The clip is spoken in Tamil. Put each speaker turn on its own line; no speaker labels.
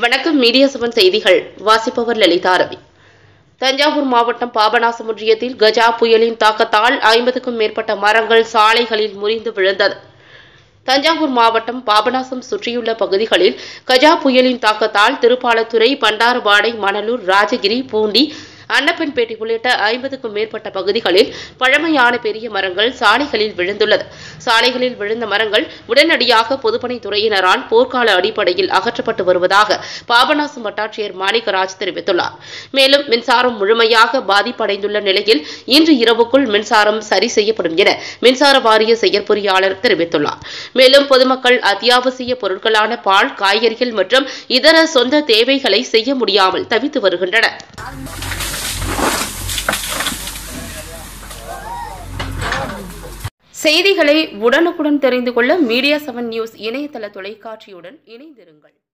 வணக்கம் மீடியா செவன் செய்திகள் வாசிப்பவர் லலிதா ரவி தஞ்சாவூர் மாவட்டம் பாபநாசம் ஒன்றியத்தில் கஜா புயலின் தாக்கத்தால் ஐம்பதுக்கும் மேற்பட்ட மரங்கள் சாலைகளில் முறிந்து விழுந்தது தஞ்சாவூர் மாவட்டம் பாபநாசம் சுற்றியுள்ள பகுதிகளில் கஜா புயலின் தாக்கத்தால் திருப்பாலத்துறை பண்டாரவாடை மணலூர் ராஜகிரி பூண்டி அன்னப்பன்பேட்டை உள்ளிட்ட ஐம்பதுக்கும் மேற்பட்ட பகுதிகளில் பழமையான பெரிய மரங்கள் சாலைகளில் விழுந்துள்ளது சாலைகளில் விழுந்த மரங்கள் உடனடியாக பொதுப்பணித்துறையினரால் போர்க்கால அடிப்படையில் அகற்றப்பட்டு வருவதாக பாபநாசம் வட்டாட்சியர் மாணிக்கராஜ் தெரிவித்துள்ளார் மேலும் மின்சாரம் முழுமையாக பாதிப்படைந்துள்ள நிலையில் இன்று இரவுக்குள் மின்சாரம் சரி செய்யப்படும் என மின்சார வாரிய செயற்பொறியாளர் தெரிவித்துள்ளார் மேலும் பொதுமக்கள் அத்தியாவசிய பொருட்களான பால் காய்கறிகள் மற்றும் இதர சொந்த தேவைகளை செய்ய முடியாமல் தவித்து வருகின்றனர் செய்திகளை உடனுக்குடன் தெரிந்து கொள்ள மீடியா செவன் நியூஸ் இணையதள தொலைக்காட்சியுடன் இணைந்திருங்கள்